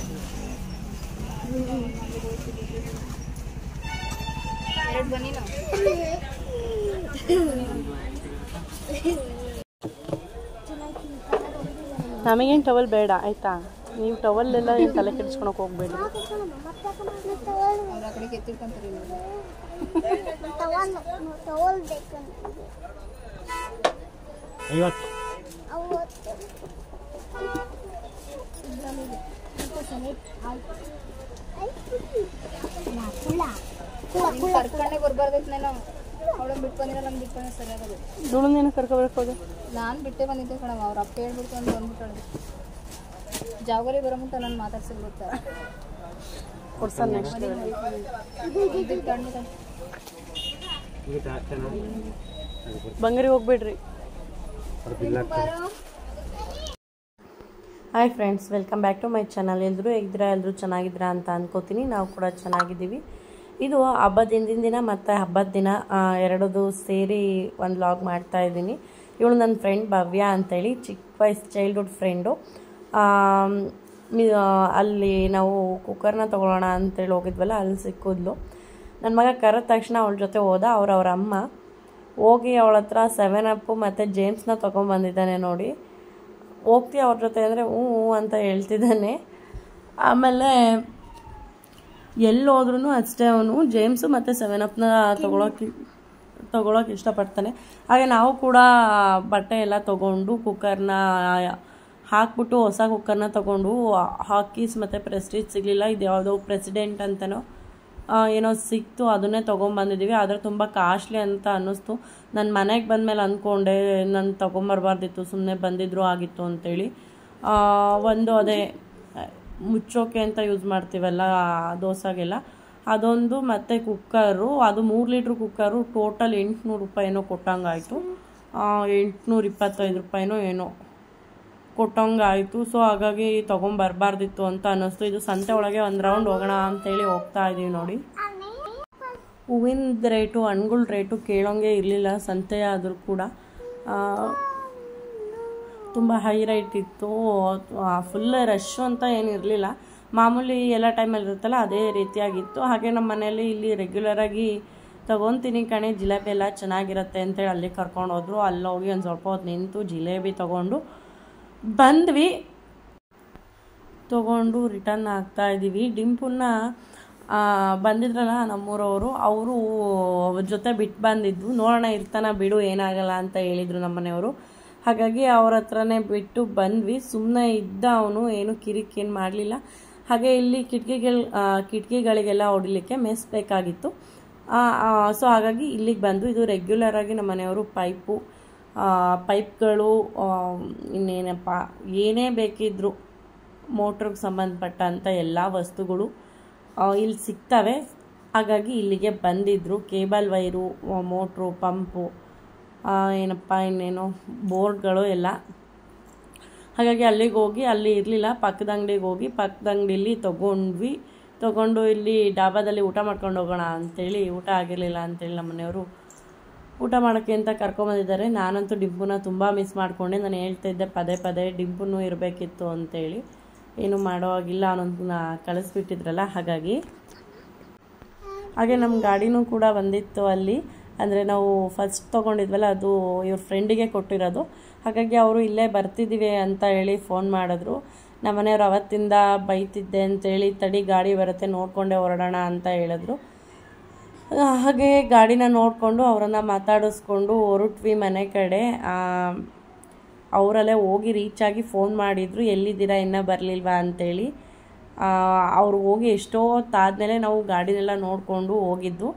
ಎರಡು ಬನ್ನಿ ನಾವು ನಮಗೇನು ಟವಲ್ ಬೇಡ ಆಯಿತಾ ನೀವು ಟವಲ್ ಎಲ್ಲ ಏನ್ ತಲೆ ಕೆಡಿಸ್ಕೊಳಕ್ಕೆ ಹೋಗ್ಬೇಡಿ ಅವ್ರ ಆ ಕಡೆ ಎತ್ತಿಡ್ಕೊಂತಾರೆ ತಗೊಳ್ಬೇಕು ಐವತ್ತು ಅವತ್ತು ಇದ್ರಲ್ಲಿದೆ. ಮತ್ತೆ ಸೆಲೆಕ್ಟ್ ಆಯ್ತು. ಆಯ್ತು. ಕುಳ, ಕುಳ. ಕುಳ, ಕುಳ. ಕರ್ಕೊಂಡೆ ಬರ್ಬಾರ್ದೈತೆ ನಾನು ಅವಳನ್ನ ಬಿಟ್ಟು ಬಂದಿರೋ ನಮ್ಗೆ ಬಿಟ್ಟು ಬಂದ್ರೆ ಸರಿಯಾಗದು ದುಳಂದೇನು ಕರ್ಕೊಬರಕ್ಕೆ ಹೋದೆ ನಾನು ಬಿಟ್ಟೆ ಬಂದಿದ್ದೆ ಕಣವ ಅವ್ರ ಅಪ್ಪ ಹೇಳ್ಬಿಟ್ಟು ಅಂತ ಬಂದ್ಬಿಟ್ಟಾಳೆ ಜಾವಗರಿ ಬರೋ ಮುಟ್ಟ ನಾನು ಮಾತಾಡ್ಸಕ್ ಗೊತ್ತಾ ಕೊಡ್ಸಲ್ಲ ನೆಕ್ಸ್ಟ್ ಇದು ಕಣ್ಣು ಕಣ್ಣು. ಈಗ ಚೆನ್ನಾಗಿ ಬಂಗಾರಿ ಹೋಗ್ಬೇಡ್ರಿ ಅವ್ರು ಬಿಲ್ ಹಾಕ್ತಾರೆ hi friends welcome back to my channel ಎಲ್ಲರೂ ಹೇಗಿದ್ದೀರಾ ಎಲ್ಲರೂ ಚೆನ್ನಾಗಿದ್ದೀರಾ ಅಂತ ಅನ್ಕೋತೀನಿ ನಾವು ಕೂಡ ಚೆನ್ನಾಗಿದ್ದೀವಿ ಇದು ಹಬ್ಬದ ಹಿಂದಿನ ದಿನ ಮತ್ತು ಹಬ್ಬದ ದಿನ ಆ, ಎರಡದು ಸೇರಿ ಒಂದು ಲಾಗ್ ಮಾಡ್ತಾ ಇದ್ದೀನಿ ಇವಳು ನನ್ನ ಫ್ರೆಂಡ್ ಭವ್ಯ ಅಂತೇಳಿ ಚಿಕ್ಕ ವಯಸ್ಸು ಚೈಲ್ಡ್ಹುಡ್ ಫ್ರೆಂಡು ಅಲ್ಲಿ ನಾವು ಕುಕ್ಕರ್ನ ತೊಗೊಳ್ಳೋಣ ಅಂತೇಳಿ ಹೋಗಿದ್ವಲ್ಲ ಅಲ್ಲಿ ಸಿಕ್ಕಿದ್ಲು ನನ್ನ ಮಗ ಕರೆದ ತಕ್ಷಣ ಅವಳ ಜೊತೆ ಹೋದ ಅವ್ರ ಅವ್ರ ಅಮ್ಮ ಹೋಗಿ ಅವಳ ಹತ್ರ ಸೆವೆನ್ ಅಪ್ಪು ಮತ್ತು ಜೇಮ್ಸ್ನ ತೊಗೊಂಬಂದಿದ್ದಾನೆ ನೋಡಿ ಹೋಗ್ತೀಯ ಅವ್ರ ಜೊತೆ ಅಂದರೆ ಹ್ಞೂ ಹ್ಞೂ ಅಂತ ಹೇಳ್ತಿದ್ದಾನೆ ಆಮೇಲೆ ಎಲ್ಲಿ ಹೋದ್ರೂ ಅಷ್ಟೇ ಅವನು ಜೇಮ್ಸು ಮತ್ತು ಸೆವೆನ್ ಅಪ್ನ ತೊಗೊಳಕ್ಕೆ ತೊಗೊಳಕ್ಕೆ ಇಷ್ಟಪಡ್ತಾನೆ ಹಾಗೆ ನಾವು ಕೂಡ ಬಟ್ಟೆ ಎಲ್ಲ ತೊಗೊಂಡು ಕುಕ್ಕರ್ನ ಹಾಕ್ಬಿಟ್ಟು ಹೊಸ ಕುಕ್ಕರ್ನ ತೊಗೊಂಡು ಹಾಕೀಸ್ ಮತ್ತು ಪ್ರೆಸ್ಟೀಜ್ ಸಿಗಲಿಲ್ಲ ಇದು ಯಾವುದೋ ಪ್ರೆಸಿಡೆಂಟ್ ಅಂತನೋ ಆ, ಏನೋ ಸಿಕ್ತು ಅದನ್ನೇ ತೊಗೊಂಬಂದಿದ್ದೀವಿ ಆದರೆ ತುಂಬ ಕಾಸ್ಟ್ಲಿ ಅಂತ ಅನ್ನಿಸ್ತು ನನ್ನ ಮನೆಗೆ ಬಂದಮೇಲೆ ಅಂದ್ಕೊಂಡೆ ನಾನು ತೊಗೊಂಬರ್ಬಾರ್ದಿತ್ತು ಸುಮ್ಮನೆ ಬಂದಿದ್ರು ಆಗಿತ್ತು ಅಂತೇಳಿ ಆ, ಒಂದು ಅದೇ ಆ, ಮುಚ್ಚೋಕೆ ಅಂತ ಯೂಸ್ ಮಾಡ್ತೀವಲ್ಲ ದೋಸೆಗೆಲ್ಲ ಅದೊಂದು ಮತ್ತು ಕುಕ್ಕರು ಅದು ಮೂರು ಲೀಟ್ರ್ ಕುಕ್ಕರು ಟೋಟಲ್ ಎಂಟುನೂರು ರೂಪಾಯಿನೋ ಕೊಟ್ಟಂಗಾಯಿತು ಎಂಟುನೂರ ಇಪ್ಪತ್ತೈದು ರೂಪಾಯಿನೋ ಏನೋ ಕೊಟ್ಟಂಗಾಯಿತು ಸೊ ಹಾಗಾಗಿ ತೊಗೊಂಬರ್ಬಾರ್ದಿತ್ತು ಅಂತ ಅನ್ನಿಸ್ತು ಇದು ಸಂತೆ ಒಳಗೆ ಒಂದು ರೌಂಡ್ ಹೋಗೋಣ ಅಂತೇಳಿ ಹೋಗ್ತಾ ಇದ್ದೀವಿ ನೋಡಿ ಹೂವಿನ ರೇಟು ಹಣ್ಗಳ ರೇಟು ಕೇಳೋಂಗೆ ಇರಲಿಲ್ಲ ಸಂತೆ ಆದರೂ ಕೂಡ ತುಂಬ ಹೈ ರೈಟ್ ಇತ್ತು ಫುಲ್ ರಶ್ ಅಂತ ಏನಿರಲಿಲ್ಲ ಮಾಮೂಲಿ ಎಲ್ಲ ಟೈಮಲ್ಲಿ ಇರುತ್ತಲ್ಲ ಅದೇ ರೀತಿಯಾಗಿತ್ತು ಹಾಗೆ ನಮ್ಮ ಮನೆಯಲ್ಲಿ ಇಲ್ಲಿ ರೆಗ್ಯುಲರಾಗಿ ತೊಗೊತೀನಿ ಕಣೆ ಜಿಲೇಬಿ ಎಲ್ಲ ಚೆನ್ನಾಗಿರುತ್ತೆ ಅಂತೇಳಿ ಅಲ್ಲಿ ಕರ್ಕೊಂಡು ಹೋದ್ರು ಅಲ್ಲಿ ಹೋಗಿ ಒಂದು ಸ್ವಲ್ಪ ಹೊತ್ತು ನಿಂತು ಜಿಲೇಬಿ ತೊಗೊಂಡು ಬಂದ್ವಿ ತೊಗೊಂಡು ರಿಟರ್ನ್ ಆಗ್ತಾ ಇದ್ದೀವಿ ಡಿಂಪುನ್ನ ಆ, ಬಂದಿದ್ರಲ್ಲ ನಮ್ಮೂರವರು ಅವರು ಅವ್ರ ಜೊತೆ ಬಿಟ್ಟು ಬಂದಿದ್ದು ನೋಡೋಣ ಇರ್ತಾನ ಬಿಡು ಏನಾಗಲ್ಲ ಅಂತ ಹೇಳಿದರು ನಮ್ಮನೆಯವರು ಹಾಗಾಗಿ ಅವ್ರ ಹತ್ರನೇ ಬಿಟ್ಟು ಬಂದ್ವಿ ಸುಮ್ಮನೆ ಇದ್ದ ಅವನು ಏನು ಕಿರಿಕೇನು ಮಾಡಲಿಲ್ಲ ಹಾಗೆ ಇಲ್ಲಿ ಕಿಟಕಿಗಳು ಕಿಟಕಿಗಳಿಗೆಲ್ಲ ಹೊಡಿಲಿಕ್ಕೆ ಮೆಸ್ ಬೇಕಾಗಿತ್ತು ಸೊ ಹಾಗಾಗಿ ಇಲ್ಲಿಗೆ ಬಂದು ಇದು ರೆಗ್ಯುಲರ್ ಆಗಿ ನಮ್ಮ ಮನೆಯವರು ಪೈಪು ಪೈಪ್ಗಳು ಇನ್ನೇನಪ್ಪ ಏನೇ ಬೇಕಿದ್ರು ಮೋಟ್ರಿಗೆ ಸಂಬಂಧಪಟ್ಟಂಥ ಎಲ್ಲ ವಸ್ತುಗಳು ಆ, ಇಲ್ಲಿ ಸಿಗ್ತವೆ ಹಾಗಾಗಿ ಇಲ್ಲಿಗೆ ಬಂದಿದ್ದರು ಕೇಬಲ್ ವೈರು ಮೋಟ್ರು ಪಂಪು ಆ, ಏನಪ್ಪ ಇನ್ನೇನು ಬೋರ್ಡ್ಗಳು ಎಲ್ಲ ಹಾಗಾಗಿ ಅಲ್ಲಿಗೆ ಹೋಗಿ ಅಲ್ಲಿ ಇರಲಿಲ್ಲ ಪಕ್ಕದ ಅಂಗಡಿಗೆ ಹೋಗಿ ಪಕ್ಕದ ಅಂಗಡಿಲಿ ತೊಗೊಂಡ್ವಿ ತೊಗೊಂಡು ಇಲ್ಲಿ ಡಾಬಾದಲ್ಲಿ ಊಟ ಮಾಡ್ಕೊಂಡು ಹೋಗೋಣ ಅಂತೇಳಿ ಊಟ ಆಗಿರಲಿಲ್ಲ ಅಂತೇಳಿ ನಮ್ಮ ಮನೆಯವರು ಊಟ ಮಾಡೋಕ್ಕೆ ಅಂತ ಕರ್ಕೊಂಬಂದಿದ್ದಾರೆ ನಾನಂತೂ ಡಿಂಪುನ ತುಂಬ ಮಿಸ್ ಮಾಡಿಕೊಂಡೆ ನಾನು ಹೇಳ್ತಾ ಇದ್ದೆ ಪದೇ ಪದೇ ಡಿಂಪುನು ಇರಬೇಕಿತ್ತು ಅಂತೇಳಿ ಏನು ಮಾಡೋ ಹಾಗಿಲ್ಲ ಅನ್ನೋದನ್ನ ಕಳಿಸ್ಬಿಟ್ಟಿದ್ರಲ್ಲ ಹಾಗಾಗಿ ಹಾಗೆ ನಮ್ಮ ಗಾಡಿನೂ ಕೂಡ ಬಂದಿತ್ತು ಅಲ್ಲಿ ಅಂದರೆ ನಾವು ಫಸ್ಟ್ ತೊಗೊಂಡಿದ್ವಲ್ಲ ಅದು ಇವ್ರ ಫ್ರೆಂಡಿಗೆ ಕೊಟ್ಟಿರೋದು ಹಾಗಾಗಿ ಅವರು ಇಲ್ಲೇ ಬರ್ತಿದ್ದೀವಿ ಅಂತ ಹೇಳಿ ಫೋನ್ ಮಾಡಿದ್ರು ನಮ್ಮನೆಯವ್ರು ಅವತ್ತಿಂದ ಬೈತಿದ್ದೆ ಅಂತೇಳಿ ತಡಿ ಗಾಡಿ ಬರುತ್ತೆ ನೋಡಿಕೊಂಡೆ ಹೊರಡೋಣ ಅಂತ ಹೇಳಿದ್ರು ಆ, ಹಾಗೆ ಗಾಡಿನ ನೋಡಿಕೊಂಡು ಅವರನ್ನು ಮಾತಾಡಿಸ್ಕೊಂಡು ಹೊರಟ್ವಿ ಮನೆ ಕಡೆ ಆ, ಅವರಲ್ಲೇ ಹೋಗಿ ರೀಚ್ ಆಗಿ ಫೋನ್ ಮಾಡಿದ್ರು ಎಲ್ಲಿದ್ದೀರಾ ಇನ್ನೂ ಬರಲಿಲ್ವಾ ಅಂತೇಳಿ ಆ, ಅವ್ರು ಹೋಗಿ ಎಷ್ಟೋ ಹೊತ್ತಾದ್ಮೇಲೆ ನಾವು ಗಾಡಿನೆಲ್ಲ ನೋಡಿಕೊಂಡು ಹೋಗಿದ್ದು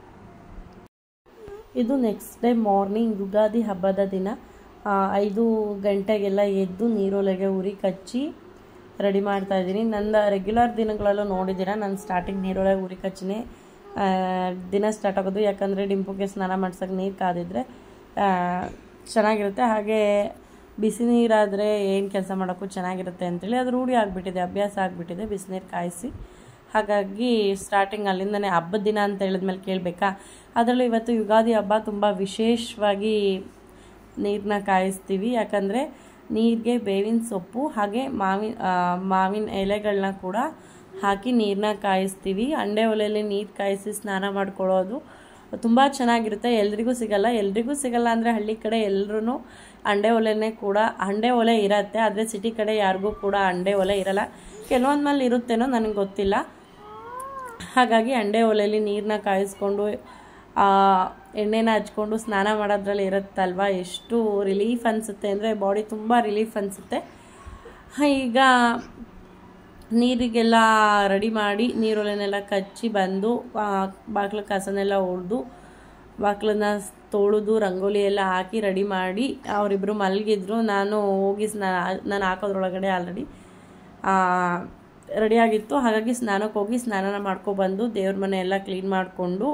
ಇದು ನೆಕ್ಸ್ಟ್ ಡೇ ಮಾರ್ನಿಂಗ್ ಯುಗಾದಿ ಹಬ್ಬದ ದಿನ ಆ, ಐದು ಗಂಟೆಗೆಲ್ಲ ಎದ್ದು ನೀರೊಳಗೆ ಉರಿ ಕಚ್ಚಿ ರೆಡಿ ಮಾಡ್ತಾ ಇದ್ದೀನಿ ನನ್ನ ರೆಗ್ಯುಲರ್ ದಿನಗಳಲ್ಲೂ ನೋಡಿದ್ದೀರಾ ನಾನು ಸ್ಟಾರ್ಟಿಂಗ್ ನೀರೊಳಗೆ ಉರಿ ಕಚ್ಚಿನೇ ಆ, ದಿನ ಸ್ಟಾರ್ಟ್ ಆಗೋದು ಯಾಕಂದರೆ ಡಿಂಪುಗೆ ಸ್ನಾನ ಮಾಡ್ಸೋಕೆ ನೀರು ಕಾದಿದ್ರೆ ಆ, ಚೆನ್ನಾಗಿರುತ್ತೆ ಹಾಗೆ ಬಿಸಿ ನೀರಾದರೆ ಏನು ಕೆಲಸ ಮಾಡೋಕ್ಕೂ ಚೆನ್ನಾಗಿರುತ್ತೆ ಅಂತೇಳಿ ಅದು ರೂಢಿ ಆಗಿಬಿಟ್ಟಿದೆ ಅಭ್ಯಾಸ ಆಗಿಬಿಟ್ಟಿದೆ ಬಿಸಿನೀರು ಕಾಯಿಸಿ ಹಾಗಾಗಿ ಸ್ಟಾರ್ಟಿಂಗ್ ಅಲ್ಲಿಂದನೇ ಹಬ್ಬದ ದಿನ ಅಂತ ಹೇಳಿದ್ಮೇಲೆ ಕೇಳಬೇಕಾ ಅದರಲ್ಲೂ ಇವತ್ತು ಯುಗಾದಿ ಹಬ್ಬ ತುಂಬ ವಿಶೇಷವಾಗಿ ನೀರನ್ನ ಕಾಯಿಸ್ತೀವಿ ಯಾಕಂದರೆ ನೀರಿಗೆ ಬೇವಿನ ಸೊಪ್ಪು ಹಾಗೆ ಮಾವಿನ ಆ, ಮಾವಿನ ಎಲೆಗಳನ್ನ ಕೂಡ ಹಾಕಿ ನೀರನ್ನ ಕಾಯಿಸ್ತೀವಿ ಅಂಡೆ ಒಲೆಯಲ್ಲಿ ನೀರು ಕಾಯಿಸಿ ಸ್ನಾನ ಮಾಡ್ಕೊಳ್ಳೋದು ತುಂಬ ಚೆನ್ನಾಗಿರುತ್ತೆ ಎಲ್ರಿಗೂ ಸಿಗಲ್ಲ ಎಲ್ರಿಗೂ ಸಿಗಲ್ಲ ಅಂದರೆ ಹಳ್ಳಿ ಕಡೆ ಎಲ್ಲರೂ ಅಂಡೆ ಒಲೆನೇ ಕೂಡ ಅಂಡೆ ಒಲೆ ಇರತ್ತೆ ಆದರೆ ಸಿಟಿ ಕಡೆ ಯಾರಿಗೂ ಕೂಡ ಅಂಡೆ ಒಲೆ ಇರಲ್ಲ ಕೆಲವೊಂದು ಮೇಲೆ ಇರುತ್ತೇನೋ ನನಗೆ ಗೊತ್ತಿಲ್ಲ ಹಾಗಾಗಿ ಅಂಡೆ ಒಲೆಯಲ್ಲಿ ನೀರನ್ನ ಕಾಯಿಸ್ಕೊಂಡು ಆ, ಎಣ್ಣೆನ ಹಚ್ಕೊಂಡು ಸ್ನಾನ ಮಾಡೋದ್ರಲ್ಲಿ ಇರುತ್ತಲ್ವ ಎಷ್ಟು ರಿಲೀಫ್ ಅನಿಸುತ್ತೆ ಅಂದರೆ ಬಾಡಿ ತುಂಬ ರಿಲೀಫ್ ಅನಿಸುತ್ತೆ ಈಗ ನೀರಿಗೆಲ್ಲ ರೆಡಿ ಮಾಡಿ ನೀರೊಲೆನೆಲ್ಲ ಕಚ್ಚಿ ಬಂದು ಬಾಗಿಲು ಕಸನೆಲ್ಲ ಹೊಡೆದು ಬಾಗಿಲನ್ನ ತೊಳೆದು ರಂಗೋಲಿ ಎಲ್ಲ ಹಾಕಿ ರೆಡಿ ಮಾಡಿ ಅವರಿಬ್ಬರು ಮಲಗಿದ್ರು ನಾನು ಹೋಗಿ ಸ್ನಾನ ನಾನು ಹಾಕೋದ್ರೊಳಗಡೆ ಆಲ್ರೆಡಿ ರೆಡಿಯಾಗಿತ್ತು ಹಾಗಾಗಿ ಸ್ನಾನಕ್ಕೆ ಹೋಗಿ ಸ್ನಾನ ಮಾಡ್ಕೊಬಂದು ದೇವ್ರ ಮನೆ ಎಲ್ಲ ಕ್ಲೀನ್ ಮಾಡಿಕೊಂಡು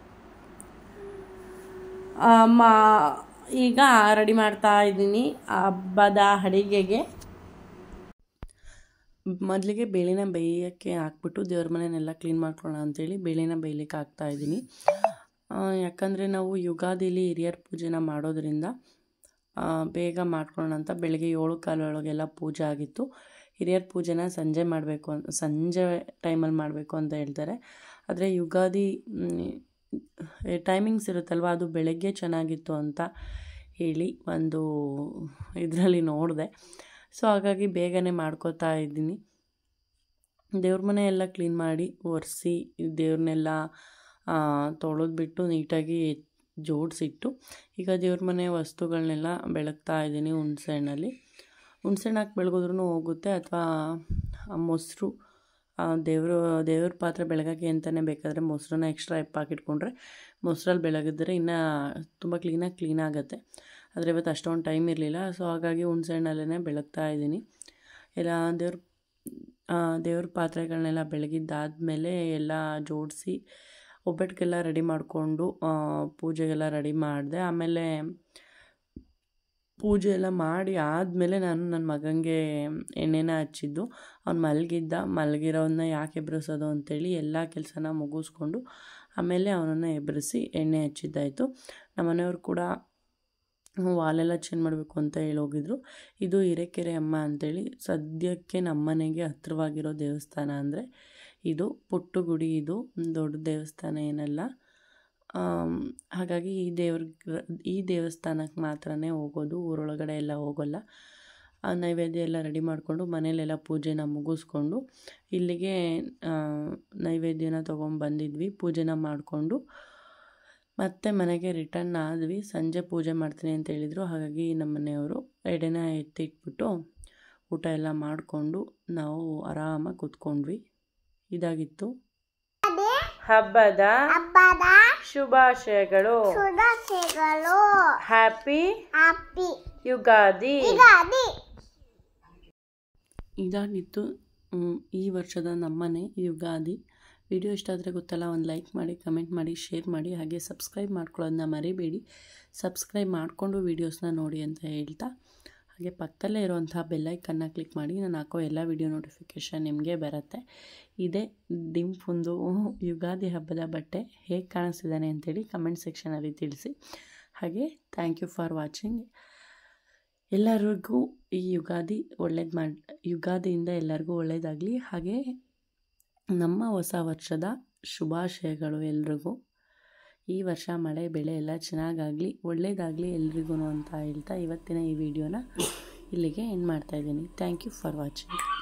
ಮಾ ಈಗ ರೆಡಿ ಮಾಡ್ತಾ ಇದ್ದೀನಿ ಹಬ್ಬದ ಅಡಿಗೆಗೆ ಮೊದಲಿಗೆ ಬೇಳೆನ ಬೇಯೋಕ್ಕೆ ಹಾಕ್ಬಿಟ್ಟು ದೇವ್ರ ಮನೆಯನ್ನೆಲ್ಲ ಕ್ಲೀನ್ ಮಾಡ್ಕೊಳ್ಳೋಣ ಅಂತೇಳಿ ಬೇಳೆನ ಬೇಯಲಿಕ್ಕೆ ಹಾಕ್ತಾ ಇದ್ದೀನಿ ಯಾಕಂದರೆ ನಾವು ಯುಗಾದಿಲಿ ಹಿರಿಯರ ಪೂಜೆನ ಮಾಡೋದ್ರಿಂದ ಆ, ಬೇಗ ಮಾಡ್ಕೊಳ್ಳೋಣ ಅಂತ ಬೆಳಗ್ಗೆ ಏಳು ಕಾಲೊಳಗೆಲ್ಲ ಪೂಜೆ ಆಗಿತ್ತು ಹಿರಿಯರ ಪೂಜೆನ ಸಂಜೆ ಮಾಡಬೇಕು ಅಂತ ಸಂಜೆ ಟೈಮಲ್ಲಿ ಮಾಡಬೇಕು ಅಂತ ಹೇಳ್ತಾರೆ ಆದರೆ ಯುಗಾದಿ ಟೈಮಿಂಗ್ಸ್ ಇರುತ್ತಲ್ವ ಅದು ಬೆಳಗ್ಗೆ ಚೆನ್ನಾಗಿತ್ತು ಅಂತ ಹೇಳಿ ಒಂದು ಇದರಲ್ಲಿ ನೋಡಿದೆ ಸೊ ಹಾಗಾಗಿ ಬೇಗನೆ ಮಾಡ್ಕೋತಾ ಇದ್ದೀನಿ ದೇವ್ರ ಮನೆ ಎಲ್ಲ ಕ್ಲೀನ್ ಮಾಡಿ ಒರೆಸಿ ದೇವ್ರನ್ನೆಲ್ಲ ತೊಳೆದ್ಬಿಟ್ಟು ನೀಟಾಗಿ ಜೋಡಿಸಿಟ್ಟು ಈಗ ದೇವ್ರ ಮನೆ ವಸ್ತುಗಳನ್ನೆಲ್ಲ ಬೆಳಗ್ತಾ ಇದ್ದೀನಿ ಹುಣ್ಸೆಹಣ್ಣಲ್ಲಿ ಹುಣ್ಸೆಹಣ್ಣು ಹಾಕಿ ಬೆಳಗಿದ್ರೂ ಹೋಗುತ್ತೆ ಅಥವಾ ಮೊಸರು ದೇವರು ದೇವ್ರ ಪಾತ್ರೆ ಬೆಳಗಕ್ಕೆ ಅಂತಲೇ ಬೇಕಾದರೆ ಮೊಸರನ್ನ ಎಕ್ಸ್ಟ್ರಾ ಎಪ್ಪ ಹಾಕಿಟ್ಕೊಂಡ್ರೆ ಮೊಸರಲ್ಲಿ ಬೆಳಗಿದ್ರೆ ಇನ್ನೂ ತುಂಬ ಕ್ಲೀನಾಗಿ ಕ್ಲೀನ್ ಆಗುತ್ತೆ ಆದರೆ ಇವತ್ತು ಅಷ್ಟೊಂದು ಟೈಮ್ ಇರಲಿಲ್ಲ ಸೊ ಹಾಗಾಗಿ ಹುಣ್ಸೆಹಣ್ಣಲ್ಲೇ ಬೆಳಗ್ತಾ ಇದ್ದೀನಿ ಎಲ್ಲ ದೇವ್ರ ದೇವ್ರ ಪಾತ್ರೆಗಳನ್ನೆಲ್ಲ ಬೆಳಗಿದ್ದಾದಮೇಲೆ ಎಲ್ಲ ಜೋಡಿಸಿ ಒಬ್ಬಟ್ಟಿಗೆಲ್ಲ ರೆಡಿ ಮಾಡಿಕೊಂಡು ಪೂಜೆಗೆಲ್ಲ ರೆಡಿ ಮಾಡಿದೆ ಆಮೇಲೆ ಪೂಜೆ ಎಲ್ಲ ಮಾಡಿ ಆದಮೇಲೆ ನಾನು ನನ್ನ ಮಗನಿಗೆ ಎಣ್ಣೆನ ಹಚ್ಚಿದ್ದು ಅವ್ನು ಮಲಗಿದ್ದ ಮಲಗಿರೋನ್ನ ಯಾಕೆ ಎಬ್ರಿಸೋದು ಅಂತೇಳಿ ಎಲ್ಲ ಕೆಲಸನ ಮುಗಿಸ್ಕೊಂಡು ಆಮೇಲೆ ಅವನನ್ನು ಎಬ್ಬರಿಸಿ ಎಣ್ಣೆ ಹಚ್ಚಿದ್ದಾಯಿತು ನಮ್ಮ ಮನೆಯವ್ರು ಕೂಡ ವಾಲೆಲ್ಲ ಚೇಂಜ್ ಮಾಡಬೇಕು ಅಂತ ಹೇಳಿ ಹೋಗಿದ್ರು ಇದು ಹಿರೇಕೆರೆ ಅಮ್ಮ ಅಂತೇಳಿ ಸದ್ಯಕ್ಕೆ ನಮ್ಮನೆಗೆ ಹತ್ತಿರವಾಗಿರೋ ದೇವಸ್ಥಾನ ಅಂದರೆ ಇದು ಪುಟ್ಟು ಗುಡಿ ಇದು ದೊಡ್ಡ ದೇವಸ್ಥಾನ ಏನಲ್ಲ ಹಾಗಾಗಿ ಈ ದೇವ್ರ ಈ ದೇವಸ್ಥಾನಕ್ಕೆ ಮಾತ್ರನೇ ಹೋಗೋದು ಊರೊಳಗಡೆ ಎಲ್ಲ ಹೋಗೋಲ್ಲ ಆ ನೈವೇದ್ಯ ಎಲ್ಲ ರೆಡಿ ಮಾಡಿಕೊಂಡು ಮನೇಲೆಲ್ಲ ಪೂಜೆನ ಮುಗಿಸ್ಕೊಂಡು ಇಲ್ಲಿಗೆ ನೈವೇದ್ಯನ ತೊಗೊಂಬಂದಿದ್ವಿ ಪೂಜೆನ ಮಾಡಿಕೊಂಡು ಮತ್ತೆ ಮನೆಗೆ ರಿಟರ್ನ್ ಆದ್ವಿ ಸಂಜೆ ಪೂಜೆ ಮಾಡ್ತೀನಿ ಅಂತ ಹೇಳಿದರು ಹಾಗಾಗಿ ನಮ್ಮ ಮನೆಯವರು ಎಡೆನ ಎತ್ತಿಟ್ಬಿಟ್ಟು ಊಟ ಎಲ್ಲ ಮಾಡಿಕೊಂಡು ನಾವು ಆರಾಮಾಗಿ ಕೂತ್ಕೊಂಡ್ವಿ ಇದಾಗಿತ್ತು ಹಬ್ಬದ ಹಬ್ಬದ ಶುಭಾಶಯಗಳು ಶುಭಾಶಯಗಳು ಹ್ಯಾಪಿ ಹ್ಯಾಪಿ ಯುಗಾದಿ ಯುಗಾದಿ ಇದಾಗಿತ್ತು ಮ್, ಈ ವರ್ಷದ ನಮ್ಮನೆ ಯುಗಾದಿ ವಿಡಿಯೋ ಇಷ್ಟ ಆದರೆ ಗೊತ್ತಲ್ಲ ಒಂದು ಲೈಕ್ ಮಾಡಿ ಕಮೆಂಟ್ ಮಾಡಿ ಶೇರ್ ಮಾಡಿ ಹಾಗೆ ಸಬ್ಸ್ಕ್ರೈಬ್ ಮಾಡ್ಕೊಳ್ಳೋದನ್ನ ಮರಿಬೇಡಿ ಸಬ್ಸ್ಕ್ರೈಬ್ ಮಾಡಿಕೊಂಡು ವೀಡಿಯೋಸ್ನ ನೋಡಿ ಅಂತ ಹೇಳ್ತಾ ಹಾಗೆ ಪಕ್ಕದಲ್ಲೇ ಇರುವಂಥ ಬೆಲ್ಲೈಕನ್ನ ಕ್ಲಿಕ್ ಮಾಡಿ ನಾನು ಹಾಕೋ ಎಲ್ಲ ವಿಡಿಯೋ ನೋಟಿಫಿಕೇಷನ್ ನಿಮಗೆ ಬರುತ್ತೆ ಇದೇ ಡಿಂಪುಂದು ಯುಗಾದಿ ಹಬ್ಬದ ಬಟ್ಟೆ ಹೇಗೆ ಕಾಣಿಸ್ತಿದ್ದಾನೆ ಅಂತೇಳಿ ಕಮೆಂಟ್ ಸೆಕ್ಷನಲ್ಲಿ ತಿಳಿಸಿ ಹಾಗೆ ಥ್ಯಾಂಕ್ ಯು ಫಾರ್ ವಾಚಿಂಗ್ ಎಲ್ಲರಿಗೂ ಈ ಯುಗಾದಿ ಒಳ್ಳೇದು ಮಾಡಿ ಯುಗಾದಿಯಿಂದ ಎಲ್ಲರಿಗೂ ಒಳ್ಳೆಯದಾಗಲಿ ಹಾಗೆ ನಮ್ಮ ಹೊಸ ವರ್ಷದ ಶುಭಾಶಯಗಳು ಎಲ್ರಿಗೂ ಈ ವರ್ಷ ಮಳೆ ಬೆಳೆ ಎಲ್ಲ ಚೆನ್ನಾಗಾಗಲಿ ಒಳ್ಳೆಯದಾಗಲಿ ಎಲ್ರಿಗೂ ಅಂತ ಹೇಳ್ತಾ ಇವತ್ತಿನ ಈ ವಿಡಿಯೋನ ಇಲ್ಲಿಗೆ ಎಂಡ್ ಮಾಡ್ತಾಯಿದ್ದೀನಿ ಥ್ಯಾಂಕ್ ಯು ಫಾರ್ ವಾಚಿಂಗ್